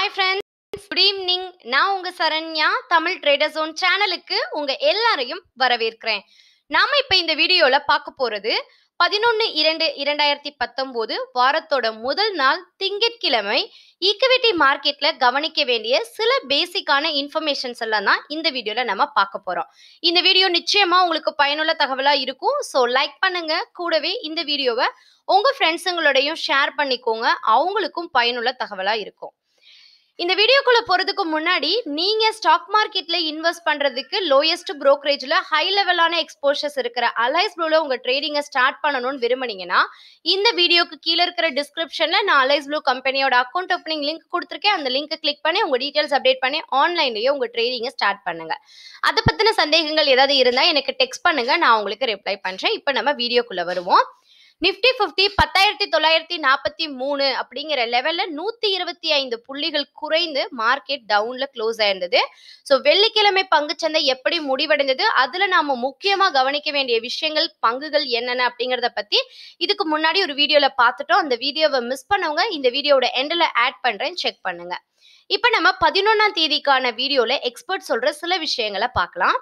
hi friends good evening நான் உங்க Saranya Tamil trader zone சேனலுக்கு உங்க எல்லாரையும் வரவேற்கிறேன் நாம இப்ப இந்த வீடியோல பார்க்க போறது பதினொன்னு இரண்டு இரண்டாயிரத்தி பத்தொன்பது வாரத்தோட முதல் நாள் திங்கட்கிழமை ஈக்விட்டி மார்க்கெட்ல கவனிக்க வேண்டிய சில பேசிக்கான இன்ஃபர்மேஷன்ஸ் எல்லாம் தான் இந்த வீடியோல நம்ம பார்க்க போறோம் இந்த வீடியோ நிச்சயமா உங்களுக்கு பயனுள்ள தகவலா இருக்கும் ஸோ லைக் பண்ணுங்க கூடவே இந்த வீடியோவை உங்க ஃப்ரெண்ட்ஸுங்களோடையும் ஷேர் பண்ணிக்கோங்க அவங்களுக்கும் பயனுள்ள தகவலா இருக்கும் இந்த வீடியோக்குள்ள போறதுக்கு முன்னாடி நீங்க ஸ்டாக் மார்க்கெட்ல இன்வெஸ்ட் பண்றதுக்கு லோயஸ்ட் brokerage-ல ஹை லெவலான எக்ஸ்போஷர்ஸ் இருக்கிற அலைஸ் ப்ளூல உங்க ட்ரேடிங்கை ஸ்டார்ட் பண்ணணும்னு விரும்புனீங்கன்னா இந்த வீடியோக்கு கீழே இருக்கிற டிஸ்கிரிப்ஷன்ல நான் அலைஸ் ப்ளூ கம்பெனியோட அக்கௌண்ட் ஓப்பனிங் லிங்க் கொடுத்துருக்கேன் அந்த லிங்கை கிளிக் பண்ணி உங்க டீடைல்ஸ் அப்டேட் பண்ணி ஆன்லைன்லயே உங்க ட்ரேடிங்கை ஸ்டார்ட் பண்ணுங்க அதை பத்தின சந்தேகங்கள் ஏதாவது இருந்தா எனக்கு டெக்ஸ்ட் பண்ணுங்க நான் உங்களுக்கு ரிப்ளை பண்றேன் இப்போ நம்ம வீடியோக்குள்ள வருவோம் நிஃப்டி ஃபிஃப்டி பத்தாயிரத்தி தொள்ளாயிரத்தி நாற்பத்தி மூணு அப்படிங்கிற லெவல்ல நூத்தி இருபத்தி ஐந்து புள்ளிகள் குறைந்து மார்க்கெட் டவுன்ல க்ளோஸ் ஆயிருந்தது ஸோ வெள்ளிக்கிழமை பங்குச்சந்தை எப்படி முடிவடைந்தது அதுல நாம முக்கியமா கவனிக்க வேண்டிய விஷயங்கள் பங்குகள் என்னென்ன அப்படிங்கறத பத்தி இதுக்கு முன்னாடி ஒரு வீடியோல பார்த்துட்டோம் அந்த வீடியோவை மிஸ் பண்ணவங்க இந்த வீடியோட எண்டில் ஆட் பண்றேன் செக் பண்ணுங்க இப்போ நம்ம பதினொன்னாம் தேதிக்கான வீடியோல எக்ஸ்பர்ட் சொல்ற சில விஷயங்களை பார்க்கலாம்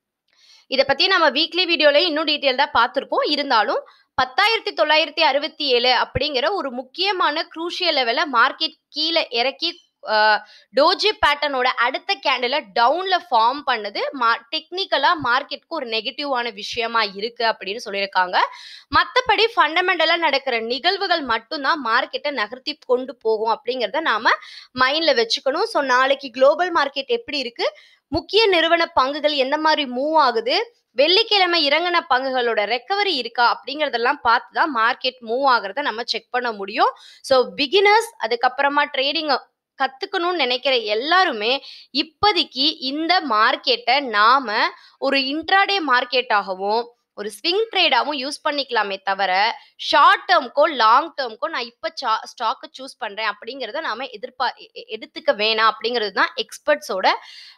இதை பத்தி நம்ம வீக்லி வீடியோல இன்னும் டீட்டெயில்டா பார்த்துருக்கோம் இருந்தாலும் பத்தாயிரத்தி தொள்ளாயிரத்தி அறுபத்தி ஏழு அப்படிங்கிற ஒரு முக்கியமான குரூஷியல் லெவல மார்க்கெட் கீழே இறக்கி டோஜி பேட்டர்னோட அடுத்த கேண்டில டவுன்ல ஃபார்ம் பண்ணது மா டெக்னிக்கலா மார்க்கெட்க்கு ஒரு நெகட்டிவான விஷயமா இருக்கு அப்படின்னு சொல்லியிருக்காங்க மற்றபடி ஃபண்டமெண்டலா நடக்கிற நிகழ்வுகள் மட்டும்தான் மார்க்கெட்டை நகர்த்தி கொண்டு போகும் அப்படிங்கிறத நாம மைண்ட்ல வச்சுக்கணும் ஸோ நாளைக்கு குளோபல் மார்க்கெட் எப்படி இருக்கு முக்கிய நிறுவன பங்குகள் எந்த மாதிரி மூவ் ஆகுது வெள்ளிக்கிழமை இறங்கின பங்குகளோட ரெக்கவரி இருக்கா அப்படிங்கறதெல்லாம் பார்த்து தான் மார்க்கெட் மூவ் ஆகுறத நம்ம செக் பண்ண முடியும் ஸோ பிகினர்ஸ் அதுக்கப்புறமா ட்ரேடிங் கத்துக்கணும்னு நினைக்கிற எல்லாருமே இப்போதைக்கு இந்த மார்க்கெட்டை நாம ஒரு இன்ட்ராடே மார்க்கெட்டாகவும் ஒரு ஸ்விங் ட்ரேடாகவும் யூஸ் பண்ணிக்கலாமே தவிர ஷார்ட் டேர்ம்க்கோ லாங் டேர்ம்க்கோ நான் இப்போ ஸ்டாக்கை சூஸ் பண்ணுறேன் அப்படிங்கிறத நாம எதிர்பார் எ- எடுத்துக்க வேணாம் அப்படிங்கிறது தான் எக்ஸ்பர்ட்ஸோட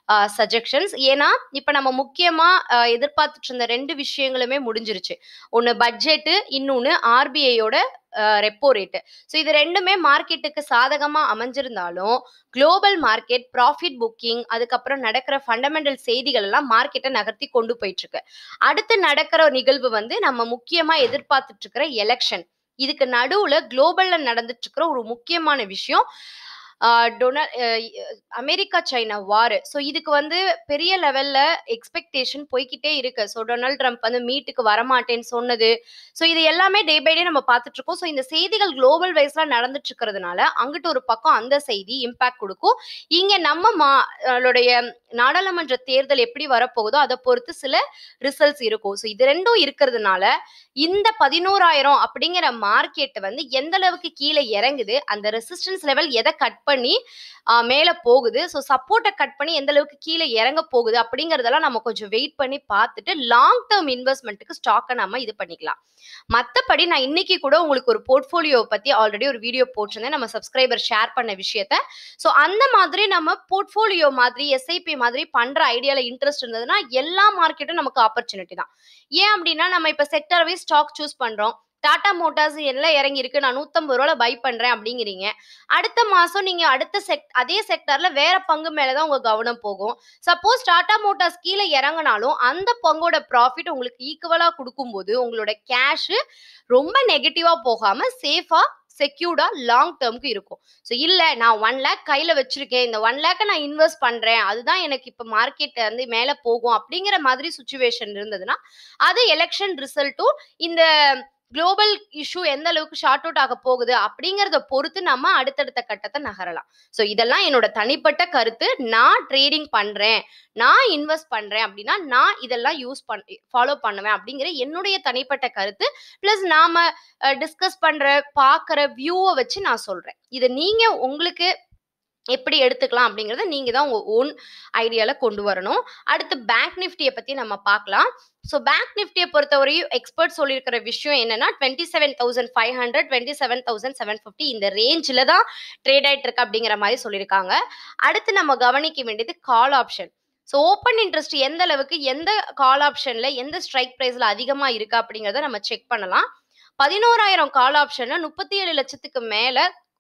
சஜஷன்ஸ் ஏன்னா இப்போ நம்ம முக்கியமாக எதிர்பார்த்துட்டு இருந்த ரெண்டு விஷயங்களுமே முடிஞ்சிருச்சு ஒன்று பட்ஜெட்டு இன்னொன்று ஆர்பிஐயோட ரெப்போ ரேட்டு ஸோ இது ரெண்டுமே மார்க்கெட்டுக்கு சாதகமாக அமைஞ்சிருந்தாலும் குளோபல் மார்க்கெட் ப்ராஃபிட் புக்கிங் அதுக்கப்புறம் நடக்கிற ஃபண்டமெண்டல் செய்திகள் எல்லாம் மார்க்கெட்டை நகர்த்தி கொண்டு போயிட்டு இருக்கு அடுத்து நடக்கிற நிகழ்வு வந்து நம்ம முக்கியமா எதிர்பார்த்துட்டு இருக்கிற எலெக்ஷன் இதுக்கு நடுவுல குளோபல்ல நடந்துட்டு இருக்கிற ஒரு முக்கியமான விஷயம் ஆஹ் டொனா- அஹ் அமெரிக்கா சைனா வார் ஸோ இதுக்கு வந்து பெரிய லெவல்ல எக்ஸ்பெக்டேஷன் போய்க்கிட்டே இருக்கு ஸோ டொனால்ட் ட்ரம்ப் வந்து மீட்டுக்கு வரமாட்டேன்னு சொன்னது ஸோ இது எல்லாமே டே பை டே நம்ம பார்த்துட்டு இருக்கோம் ஸோ இந்த செய்திகள் குளோபல் வைஸ்ல நடந்துட்டு இருக்கிறதுனால அங்கிட்டு ஒரு பக்கம் அந்த செய்தி இம்பாக்ட் கொடுக்கும் இங்க நம்ம மாளுடைய நாடாளுமன்ற தேர்தல் எப்படி வரப்போகுதோ அதை பொறுத்து சில ரிசல்ட்ஸ் இருக்கும் ஸோ இது ரெண்டும் இருக்கிறதுனால இந்த பதினோராயிரம் அப்படிங்கிற மார்க்கெட் வந்து எந்த அளவுக்கு கீழே இறங்குது அந்த ரெசிஸ்டன்ஸ் லெவல் எதை கட் பண்ணி ஆஹ், மேல போகுது ஸோ சப்போர்ட்டை கட் பண்ணி எந்த அளவுக்கு கீழே இறங்க போகுது அப்படிங்கறதெல்லாம் நம்ம கொஞ்சம் வெயிட் பண்ணி பார்த்துட்டு லாங் டேர்ம் இன்வெஸ்ட்மெண்ட்டுக்கு ஸ்டாக்கை நம்ம இது பண்ணிக்கலாம் மற்றபடி நான் இன்னைக்கு கூட உங்களுக்கு ஒரு போர்ட்ஃபோலியோ பத்தி ஆல்ரெடி ஒரு வீடியோ போட்டிருந்தேன் நம்ம சப்ஸ்கிரைபர் ஷேர் பண்ண விஷயத்த ஸோ அந்த மாதிரி நம்ம போர்ட்ஃபோலியோ மாதிரி எஸ்ஐபி மாதிரி பண்ற ஐடியால இன்ட்ரெஸ்ட் இருந்ததுன்னா எல்லா மார்க்கெட்டும் நமக்கு ஆப்பர்ச்சுனிட்டி தான் ஏன் அப்படின்னா நம்ம இப்போ செக்டர் வைஸ் ஸ்டாக் சூஸ் பண்றோம் டாடா மோட்டார்ஸ் எல்லாம் இறங்கி இருக்கு நான் நூத்தம்பது ரூபால பை பண்றேன் அப்படிங்கிறீங்க அடுத்த மாசம் நீங்க அடுத்த செக் அதே செக்டர்ல வேற பங்கு மேலதான் உங்க கவனம் போகும் சப்போஸ் டாடா மோட்டார்ஸ் கீழே இறங்கினாலும் அந்த பங்கோட ப்ராஃபிட் உங்களுக்கு ஈக்குவலா கொடுக்கும்போது உங்களோட கேஷ் ரொம்ப நெகட்டிவா போகாம சேஃபா செக்யூர்டா லாங் டேர்ம்க்கு இருக்கும் ஸோ இல்லை நான் ஒன் லேக் கையில் வச்சிருக்கேன் இந்த ஒன் லேக்கை நான் இன்வெஸ்ட் பண்ணுறேன் அதுதான் எனக்கு இப்போ மார்க்கெட் வந்து மேலே போகும் அப்படிங்கிற மாதிரி சுச்சுவேஷன் இருந்ததுன்னா அது எலெக்ஷன் ரிசல்ட்டும் இந்த குளோபல் இஷ்யூ எந்த அளவுக்கு ஷார்ட் அவுட் ஆக போகுது அப்படிங்கிறத பொறுத்து நம்ம அடுத்தடுத்த கட்டத்தை நகரலாம் ஸோ இதெல்லாம் என்னோட தனிப்பட்ட கருத்து நான் ட்ரேடிங் பண்ணுறேன் நான் இன்வெஸ்ட் பண்ணுறேன் அப்படின்னா நான் இதெல்லாம் யூஸ் பண் ஃபாலோ பண்ணுவேன் அப்படிங்கிற என்னுடைய தனிப்பட்ட கருத்து ப்ளஸ் நாம டிஸ்கஸ் பண்ற பார்க்குற வியூவை வச்சு நான் சொல்றேன் இதை நீங்க உங்களுக்கு எப்படி எடுத்துக்கலாம் அப்படிங்கறத நீங்க தான் உங்க ஓன் ஐடியால கொண்டு வரணும் அடுத்து பேங்க் நிஃப்டியை பத்தி நம்ம பார்க்கலாம் ஸோ பேங்க் நிஃப்டியை பொறுத்தவரையும் எக்ஸ்பர்ட் சொல்லியிருக்கிற விஷயம் என்னன்னா twenty seven thousand five hundred twenty seven thousand seven fifty இந்த ரேஞ்சில் தான் ட்ரேட் ஆயிட்டு இருக்கு அப்படிங்கிற மாதிரி சொல்லியிருக்காங்க அடுத்து நம்ம கவனிக்க வேண்டியது call option so open interest எந்த அளவுக்கு எந்த கால் ஆப்ஷன்ல எந்த ஸ்ட்ரைக் ப்ரைஸ்ல அதிகமா இருக்கு அப்படிங்கிறத நம்ம செக் பண்ணலாம் பதினோராயிரம் கால் ஆப்ஷன்ல முப்பத்தி ஏழு லட்சத்துக்கு மேல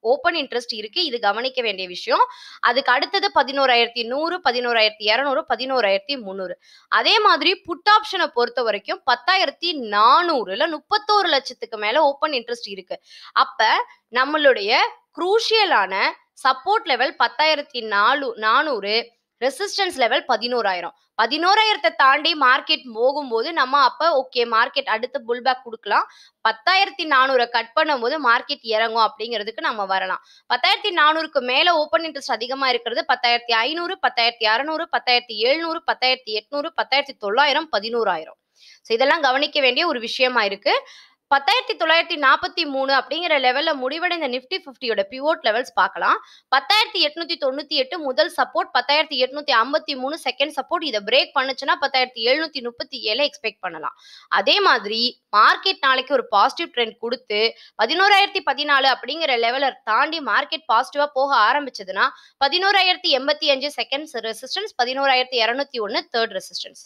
ஓப்பன் இன்ட்ரெஸ்ட் இருக்கு இது கவனிக்க வேண்டிய விஷயம் அதுக்கு அடுத்தது பதினோராயிரத்தி நூறு பதினோராயிரத்தி இரநூறு பதினோராயிரத்தி முந்நூறு அதே மாதிரி புட் ஆப்ஷனை பொறுத்த வரைக்கும் பத்தாயிரத்தி நானூறுல முப்பத்தோரு லட்சத்துக்கு மேல ஓப்பன் இன்ட்ரெஸ்ட் இருக்கு அப்ப நம்மளுடைய குரூஷியலான சப்போர்ட் லெவல் பத்தாயிரத்தி நாலு நானூறு ரெசிஸ்டன்ஸ் லெவல் பதினோராயிரம் பதினோராயிரத்தை தாண்டி மார்க்கெட் போகும்போது நம்ம அப்ப ஓகே மார்க்கெட் அடுத்த புல்பேக் கொடுக்கலாம் பத்தாயிரத்தி நானூறை கட் பண்ணும்போது மார்க்கெட் இறங்கும் அப்படிங்கிறதுக்கு நம்ம வரலாம் பத்தாயிரத்தி நானூறுக்கு மேல ஓப்பன் இன்ட்ரெஸ்ட் அதிகமா இருக்கிறது பத்தாயிரத்தி ஐநூறு பத்தாயிரத்தி அறநூறு பத்தாயிரத்தி எழுநூறு பத்தாயிரத்தி எட்நூறு பத்தாயிரத்தி தொள்ளாயிரம் பதினோராயிரம் ஸோ இதெல்லாம் கவனிக்க வேண்டிய ஒரு விஷயமா இருக்கு பத்தாயிரத்தி தொள்ளாயிரத்தி நாற்பத்தி மூணு அப்படிங்கிற லெவல்ல முடிவடைந்த நிஃப்டி ஃபிஃப்டியோட பிவோட் லெவல்ஸ் பார்க்கலாம் பத்தாயிரத்தி எட்நூத்தி தொண்ணூத்தி எட்டு முதல் சப்போர்ட் பத்தாயிரத்தி எட்நூத்தி ஐம்பத்தி மூணு செகண்ட் சப்போர்ட் இதை பிரேக் பண்ணுச்சுன்னா பத்தாயிரத்தி எழுநூத்தி முப்பத்தி ஏழு எக்ஸ்பெக்ட் பண்ணலாம் அதே மாதிரி மார்க்கெட் நாளைக்கு ஒரு பாசிட்டிவ் ட்ரெண்ட் கொடுத்து பதினோராயிரத்தி பதினாலு அப்படிங்கிற லெவலை தாண்டி மார்க்கெட் பாசிட்டிவா போக ஆரம்பிச்சதுன்னா பதினோராயிரத்தி எண்பத்தி அஞ்சு செகண்ட் ரெசிஸ்டன்ஸ் பதினோராயிரத்தி இரநூத்தி ஒன்னு தேர்ட் ரெசிஸ்டன்ஸ்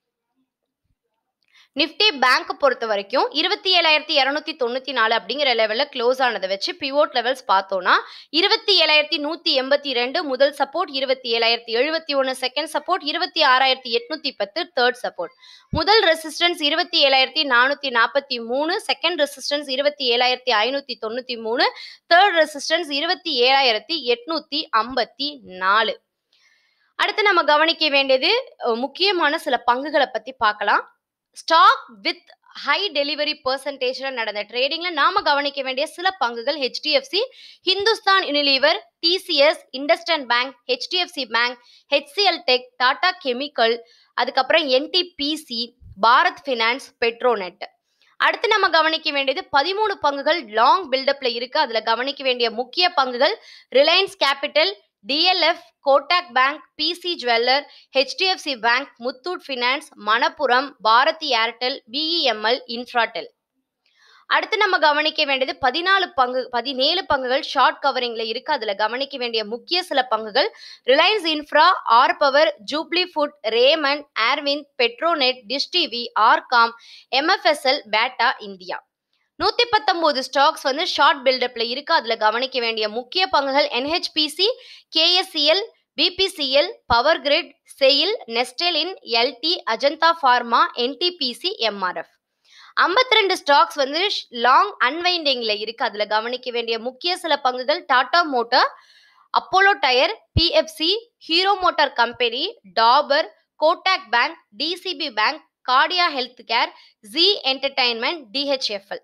நிஃப்டி பேங்க் பொறுத்த வரைக்கும் இருபத்தி ஏழாயிரத்தி இரநூத்தி தொண்ணூத்தி நாலு அப்படிங்கிற லெவல்ல க்ளோஸ் ஆனதை வச்சு பிவோட் லெவல்ஸ் பார்த்தோம்னா இருபத்தி ஏழாயிரத்தி நூத்தி எண்பத்தி ரெண்டு முதல் சப்போர்ட் இருபத்தி ஏழாயிரத்தி எழுபத்தி ஒன்று செகண்ட் சப்போர்ட் இருபத்தி ஆறாயிரத்தி எட்நூத்தி பத்து தேர்ட் சப்போர்ட் முதல் ரெசிஸ்டன்ஸ் இருபத்தி ஏழாயிரத்தி நானூத்தி நாற்பத்தி மூணு செகண்ட் ரெசிஸ்டன்ஸ் இருபத்தி ஏழாயிரத்தி ஐநூத்தி தொண்ணூத்தி மூணு தேர்ட் ரெசிஸ்டன்ஸ் இருபத்தி ஏழாயிரத்தி எட்நூத்தி ஐம்பத்தி நாலு அடுத்து நம்ம கவனிக்க வேண்டியது அஹ், முக்கியமான சில பங்குகளை பத்தி பார்க்கலாம் ஸ்டாக் வித் ஹை டெலிவரி பர்சன்டேஜ்ல நடந்த ட்ரேடிங்ல நாம கவனிக்க வேண்டிய சில பங்குகள் HDFC Hindustan Unilever TCS IndusInd bank HDFC bank HCL tech Tata chemical அதுக்கப்புறம் என்டிபிசி பாரத் ஃபினான்ஸ் பெட்ரோநெட் அடுத்து நம்ம கவனிக்க வேண்டியது பதிமூணு பங்குகள் லாங் பில்டப்ல இருக்கு அதுல கவனிக்க வேண்டிய முக்கிய பங்குகள் Reliance capital DLF Kotak bank PC jeweller HDFC bank Muthoot finance Manappuram Bharti Airtel BEML Infratel அடுத்து நம்ம கவனிக்க வேண்டியது பதினாலு பங்கு பதினேழு பங்குகள் ஷார்ட் கவரிங்ல இருக்கு அதுல கவனிக்க வேண்டிய முக்கிய சில பங்குகள் Reliance infra R power Jubilant food Raymond ஏர்வின் Petronet dish TV RCom MFSL Bata India நூத்தி பத்தொன்பது ஸ்டாக்ஸ் வந்து ஷார்ட் பில்டப்ல இருக்கு அதுல கவனிக்க வேண்டிய முக்கிய பங்குகள் NHPC KSCL BPCL power grid SAIL நெஸ்டெலின் LT Ajanta pharma NTPC MRF 52 ரெண்டு ஸ்டாக்ஸ் வந்து லாங் அன்வைண்டிங்ல இருக்கு அதுல கவனிக்க வேண்டிய முக்கிய சில பங்குகள் Tata motor Apollo tyre PFC Hero motor company Dabur Kotak bank DCB bank கார்டியா health care Zee entertainment DHFL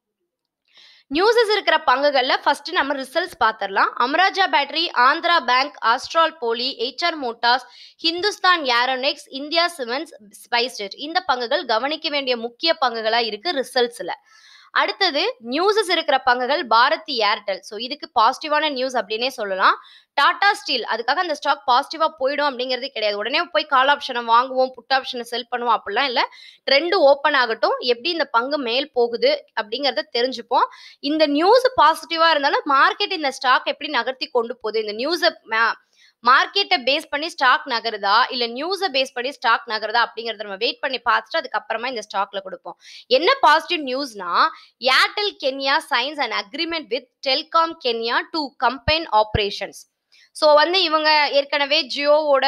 நியூஸஸ் இருக்கிற பங்குகள்ல ஃபர்ஸ்ட் நம்ம ரிசல்ட்ஸ் பார்த்துடலாம் Amara Raja battery Andhra bank Astral poly HR motors Hindustan aeronautics India cements SpiceJet இந்த பங்குகள் கவனிக்க வேண்டிய முக்கிய பங்குகளா இருக்கு ரிசல்ட்ஸ்ல அடுத்தது நியூஸஸ் இருக்கிற பங்குகள் பாரதி ஏர்டெல் ஸோ இதுக்கு பாசிட்டிவான நியூஸ் அப்படின்னே சொல்லலாம் டாடா ஸ்டீல் அதுக்காக அந்த ஸ்டாக் பாசிட்டிவா போயிடும் அப்படிங்கிறது கிடையாது உடனே போய் கால் ஆப்ஷனை வாங்குவோம் புட் ஆப்ஷனை செல் பண்ணுவோம் அப்படிலாம் இல்லை ட்ரெண்டு ஓப்பன் ஆகட்டும் எப்படி இந்த பங்கு மேல் போகுது அப்படிங்கிறத தெரிஞ்சுப்போம் இந்த நியூஸ் பாசிட்டிவா இருந்தாலும் மார்க்கெட் இந்த ஸ்டாக் எப்படி நகர்த்தி கொண்டு போகுது இந்த நியூஸை மார்க்கெட்டை பேஸ் பண்ணி ஸ்டாக் நகருதா இல்ல நியூஸை பேஸ் பண்ணி ஸ்டாக் நகருதா அப்படிங்கறத நம்ம வெயிட் பண்ணி பார்த்துட்டு அதுக்கப்புறமா இந்த ஸ்டாக்ல கொடுப்போம் என்ன பாசிட்டிவ் நியூஸ்னா Airtel Kenya signs and agreement with Telkom Kenya to combine operations so வந்து இவங்க ஏற்கனவே ஜியோவோட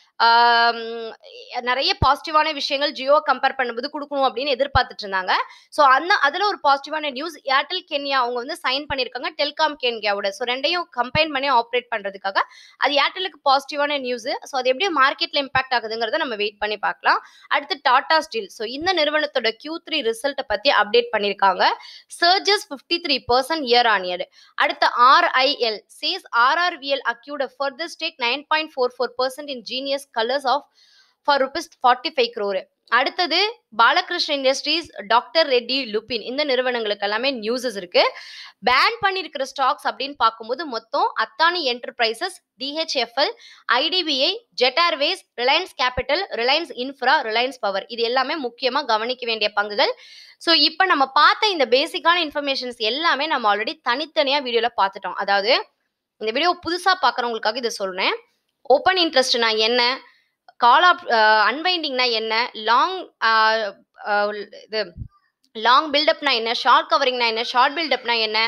ஆம், நிறைய பாசிட்டிவான விஷயங்கள் ஜியோ கம்பேர் பண்ணும்போது கொடுக்கணும் அப்படின்னு எதிர்பார்த்துட்டு இருந்தாங்க ஸோ அந்த அதில் ஒரு பாசிட்டிவான நியூஸ் ஏர்டெல் கென்யா அவங்க வந்து சைன் பண்ணியிருக்காங்க டெல்காம் கென்யாவோட ஸோ ரெண்டையும் கம்பைன் பண்ணி ஆப்ரேட் பண்ணுறதுக்காக அது ஏர்டெலுக்கு பாசிட்டிவான நியூஸ் ஸோ அது எப்படி மார்க்கெட்டில் இம்பாக்ட் ஆகுதுங்கிறத நம்ம வெயிட் பண்ணி பார்க்கலாம் அடுத்து டாடா ஸ்டீல் ஸோ இந்த நிறுவனத்தோட Q3 த்ரீ ரிசல்ட்டை பற்றி அப்டேட் பண்ணியிருக்காங்க surges fifty three percent year on year அடுத்து RIL says RRVL acquired further stake nine point four four percent in Genesis Colors of for rupees forty five crore அடுத்தது Balkrishna industries doctor Reddy Lupin இந்த நிறுவனங்களுக்கு எல்லாமே newses இருக்கு pan பண்ணியிருக்கிற stocks அப்படின்னு பார்க்கும்போது மொத்தம் Adani enterprises DHFL IDBI jet airways Reliance capital Reliance infra Reliance power இது எல்லாமே முக்கியமா கவனிக்க வேண்டிய பங்குகள் ஸோ இப்போ நம்ம பார்த்த இந்த பேசிக்கான இன்ஃபர்மேஷன்ஸ் எல்லாமே நம்ம ஆல்ரெடி தனித்தனியா வீடியோல பார்த்துட்டோம் அதாவது இந்த வீடியோ புதுசா பார்க்குறவங்களுக்காக இதை சொல்றேன் ஓப்பன் இன்ட்ரெஸ்ட்னா என்ன கால் ஆப் அன்வைண்டிங்னா என்ன லாங் இது லாங் பில்டப்னா என்ன ஷார்ட் கவரிங்னா என்ன ஷார்ட் பில்டப்னா என்ன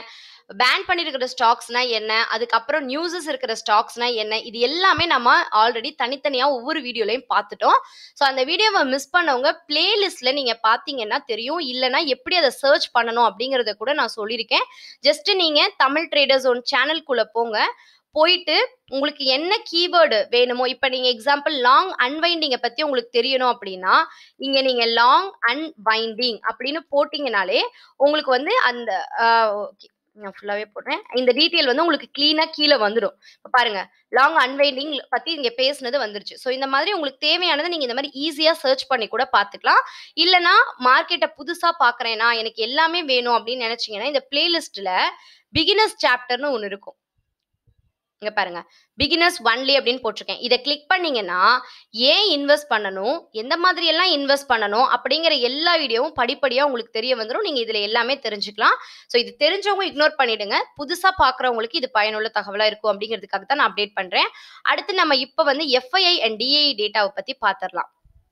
பேன் பண்ணியிருக்கிற ஸ்டாக்ஸ்னா என்ன அதுக்கப்புறம் நியூஸஸ் இருக்கிற ஸ்டாக்ஸ்னா என்ன இது எல்லாமே நம்ம ஆல்ரெடி தனித்தனியாக ஒவ்வொரு வீடியோலையும் பார்த்துட்டோம் ஸோ அந்த வீடியோவை மிஸ் பண்ணவங்க பிளேலிஸ்ட்ல நீங்க பார்த்தீங்கன்னா தெரியும் இல்லைன்னா எப்படி அதை சர்ச் பண்ணணும் அப்படிங்கறத கூட நான் சொல்லியிருக்கேன் ஜஸ்ட் நீங்க தமிழ் ட்ரேடர்ஸ் ஒன் சேனல்குள்ள போங்க போயிட்டு உங்களுக்கு என்ன கீவேர்டு வேணுமோ இப்போ நீங்க எக்ஸாம்பிள் லாங் அன்வைண்டிங்கை பத்தி உங்களுக்கு தெரியணும் அப்படின்னா இங்க நீங்க லாங் அன்வைண்டிங் அப்படின்னு போட்டீங்கனாலே உங்களுக்கு வந்து அந்த ஓகே நான் ஃபுல்லாவே போடுறேன் இந்த டீட்டெயில் வந்து உங்களுக்கு கிளீனா கீழே வந்துடும் இப்போ பாருங்க லாங் அன்வைண்டிங் பத்தி இங்க பேசுனது வந்துருச்சு ஸோ இந்த மாதிரி உங்களுக்கு தேவையானதை நீங்க இந்த மாதிரி ஈஸியா சர்ச் பண்ணி கூட பார்த்துக்கலாம் இல்லைனா மார்க்கெட்டை புதுசா பாக்குறேன்னா எனக்கு எல்லாமே வேணும் அப்படின்னு நினைச்சீங்கன்னா இந்த பிளேலிஸ்ட்ல பிகினர்ஸ் சாப்டர்னு ஒன்று இருக்கும் இங்க பாருங்க பிகினர்ஸ் ஒன்லி அப்படின்னு போட்டிருக்கேன் இதை கிளிக் பண்ணீங்கன்னா ஏன் இன்வெஸ்ட் பண்ணணும் எந்த மாதிரி எல்லாம் இன்வெஸ்ட் பண்ணணும் அப்படிங்கிற எல்லா வீடியோவும் படிப்படியா உங்களுக்கு தெரிய வந்துடும் நீங்க இதுல எல்லாமே தெரிஞ்சுக்கலாம் ஸோ இது தெரிஞ்சவங்க இக்னோர் பண்ணிடுங்க புதுசா பாக்குறவங்களுக்கு இது பயனுள்ள தகவலா இருக்கும் அப்படிங்கிறதுக்காக தான் நான் அப்டேட் பண்றேன் அடுத்து நம்ம இப்ப வந்து எஃப்ஐஐ அண்ட் டிஐ டேட்டாவை பத்தி பாத்திரலாம்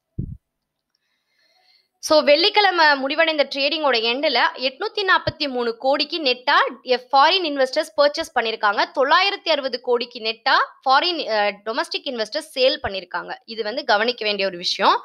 ஸோ வெள்ளிக்கிழமை முடிவடைந்த ட்ரேடிங்கோட எண்டில் எட்நூத்தி நாற்பத்தி மூணு கோடிக்கு நெட்டா ஃபாரின் இன்வெஸ்டர்ஸ் பர்ச்சேஸ் பண்ணியிருக்காங்க தொள்ளாயிரத்தி அறுபது கோடிக்கு நெட்டா ஃபாரின் டொமஸ்டிக் இன்வெஸ்டர்ஸ் சேல் பண்ணியிருக்காங்க இது வந்து கவனிக்க வேண்டிய ஒரு விஷயம்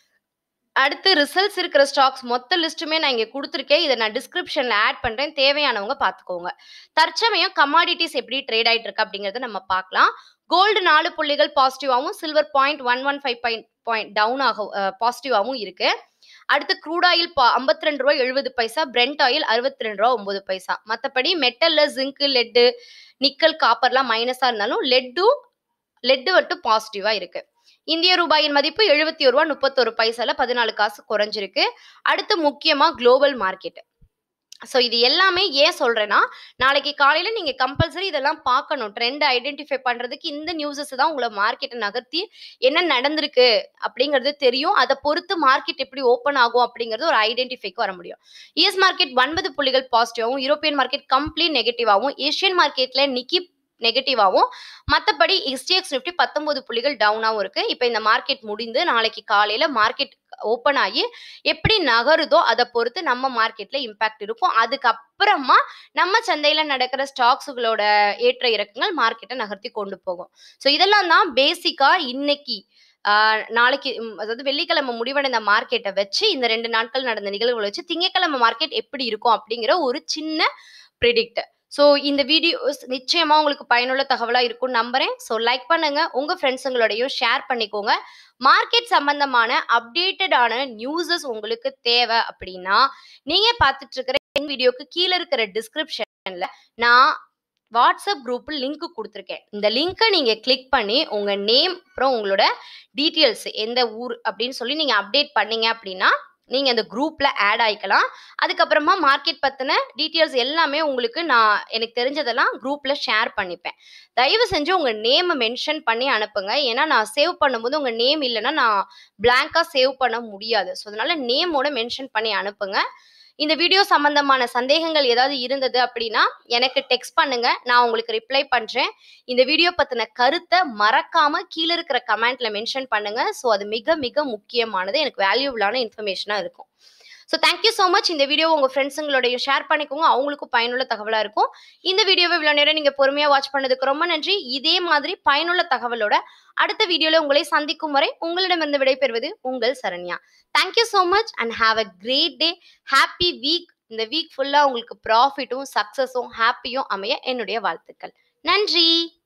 அடுத்து ரிசல்ட்ஸ் இருக்கிற ஸ்டாக்ஸ் மொத்த லிஸ்ட்டுமே நான் இங்கே கொடுத்துருக்கேன் இதை நான் டிஸ்கிரிப்ஷனில் ஆட் பண்ணுறேன் தேவையானவங்க பார்த்துக்கோங்க தற்சமயம் கமாடிட்டிஸ் எப்படி ட்ரேட் ஆகிட்டு இருக்கு அப்படிங்கிறத நம்ம பார்க்கலாம் கோல்டு நாலு புள்ளிகள் பாசிட்டிவாகவும் silver point one one five point point down ஆக பாசிட்டிவாகவும் இருக்கு அடுத்து க்ரூட் ஆயில் ஐம்பத்தி ரெண்டு ரூபா எழுபது பைசா பிரெண்ட் ஆயில் அறுபத்தி ரெண்டு ரூபா ஒன்பது பைசா மற்றபடி மெட்டல்ல ஜிங்க் லெட்டு நிக்கல் காப்பர்லாம் மைனஸாக இருந்தாலும் லெட்டும் லெட்டு மட்டும் பாசிட்டிவா இருக்கு இந்திய ரூபாயின் மதிப்பு எழுபத்தி ஒரு ரூபா முப்பத்தொரு பைசால பதினாலு காசு குறைஞ்சிருக்கு அடுத்து முக்கியமா குளோபல் மார்க்கெட் ஸோ இது எல்லாமே ஏன் சொல்றேன்னா நாளைக்கு காலையில நீங்க கம்பல்சரி இதெல்லாம் பார்க்கணும் ட்ரெண்ட் ஐடென்டிஃபை பண்றதுக்கு இந்த நியூஸஸ் தான் உங்களை மார்க்கெட்டை நகர்த்தி என்ன நடந்திருக்கு அப்படிங்கிறது தெரியும் அதை பொறுத்து மார்க்கெட் எப்படி ஓப்பன் ஆகும் அப்படிங்கிறது ஒரு ஐடென்டிஃபைக்கு வர முடியும் யூஎஸ் மார்க்கெட் ஒன்பது புள்ளிகள் பாசிட்டிவாகவும் யூரோப்பியன் மார்க்கெட் கம்ப்ளீட் நெகட்டிவாகவும் ஏஷியன் மார்க்கெட்ல நிக்கி நெகட்டிவாகவும் மற்றபடி எஸ்டிஎக்ஸ் நிஃப்டி பத்தொன்பது புள்ளிகள் டவுனாகவும் இருக்கு இப்போ இந்த மார்க்கெட் முடிந்து நாளைக்கு காலையில மார்க்கெட் ஓப்பன் ஆகி எப்படி நகருதோ அதை பொறுத்து நம்ம மார்க்கெட்ல இம்பாக்ட் இருக்கும் அதுக்கப்புறமா நம்ம சந்தையில நடக்கிற ஸ்டாக்ஸுகளோட ஏற்ற இறக்கங்கள் மார்க்கெட்டை நகர்த்தி கொண்டு போகும் ஸோ இதெல்லாம் தான் பேசிக்கா இன்னைக்கு நாளைக்கு அதாவது வெள்ளிக்கிழமை முடிவடைந்த மார்க்கெட்டை வச்சு இந்த ரெண்டு நாட்கள் நடந்த நிகழ்வுகளை வச்சு திங்கக்கிழமை மார்க்கெட் எப்படி இருக்கும் அப்படிங்கிற ஒரு சின்ன ப்ரிடிக்ட் ஸோ இந்த வீடியோஸ் நிச்சயமா உங்களுக்கு பயனுள்ள தகவலா இருக்கும் நம்புறேன் ஸோ லைக் பண்ணுங்க உங்க ஃப்ரெண்ட்ஸுங்களோடையும் ஷேர் பண்ணிக்கோங்க மார்க்கெட் சம்பந்தமான அப்டேட்டடான நியூஸஸ் உங்களுக்கு தேவை அப்படின்னா நீங்க பார்த்துட்டு இருக்கிற வீடியோக்கு கீழே இருக்கிற டிஸ்கிரிப்ஷன்ல நான் வாட்ஸ்அப் குரூப்பில் லிங்க் கொடுத்துருக்கேன் இந்த லிங்கை நீங்க கிளிக் பண்ணி உங்க நேம் அப்புறம் உங்களோட டீட்டெயில்ஸ் எந்த ஊர் அப்படின்னு சொல்லி நீங்க அப்டேட் பண்ணீங்க அப்படின்னா நீங்க அந்த குரூப்ல ஆட் ஆயிக்கலாம் அதுக்கப்புறமா மார்க்கெட் பத்தின டீட்டெயில்ஸ் எல்லாமே உங்களுக்கு நான் எனக்கு தெரிஞ்சதெல்லாம் குரூப்ல ஷேர் பண்ணிப்பேன் தயவு செஞ்சு உங்க நேமை மென்ஷன் பண்ணி அனுப்புங்க ஏன்னா நான் சேவ் பண்ணும்போது உங்க நேம் இல்லைன்னா நான் பிளாங்கா சேவ் பண்ண முடியாது ஸோ அதனால நேமோட மென்ஷன் பண்ணி அனுப்புங்க இந்த வீடியோ சம்பந்தமான சந்தேகங்கள் ஏதாவது இருந்தது அப்படின்னா எனக்கு டெக்ஸ்ட் பண்ணுங்க நான் உங்களுக்கு ரிப்ளை பண்றேன் இந்த வீடியோ பத்தின கருத்தை மறக்காம கீழே இருக்கிற கமெண்ட்ல மென்ஷன் பண்ணுங்க ஸோ அது மிக மிக முக்கியமானது எனக்கு வேல்யூபிளான இன்ஃபர்மேஷனா இருக்கும் ஸோ தேங்க்யூ ஸோ மச் இந்த வீடியோ உங்கள் ஃப்ரெண்ட்ஸுங்களோடையும் ஷேர் பண்ணிக்கோங்க அவங்களுக்கும் பயனுள்ள தகவலாக இருக்கும் இந்த வீடியோவை இவ்வளோ நேரம் நீங்கள் பொறுமையாக வாட்ச் பண்ணதுக்கு ரொம்ப நன்றி இதே மாதிரி பயனுள்ள தகவலோட அடுத்த வீடியோவில் உங்களை சந்திக்கும் வரை உங்களிடமிருந்து விடைபெறுவது உங்கள் Saranya thank you so much and have a great day happy week இந்த வீக் ஃபுல்லாக உங்களுக்கு ப்ராஃபிட்டும் சக்ஸஸும் ஹாப்பியும் அமைய என்னுடைய வாழ்த்துக்கள் நன்றி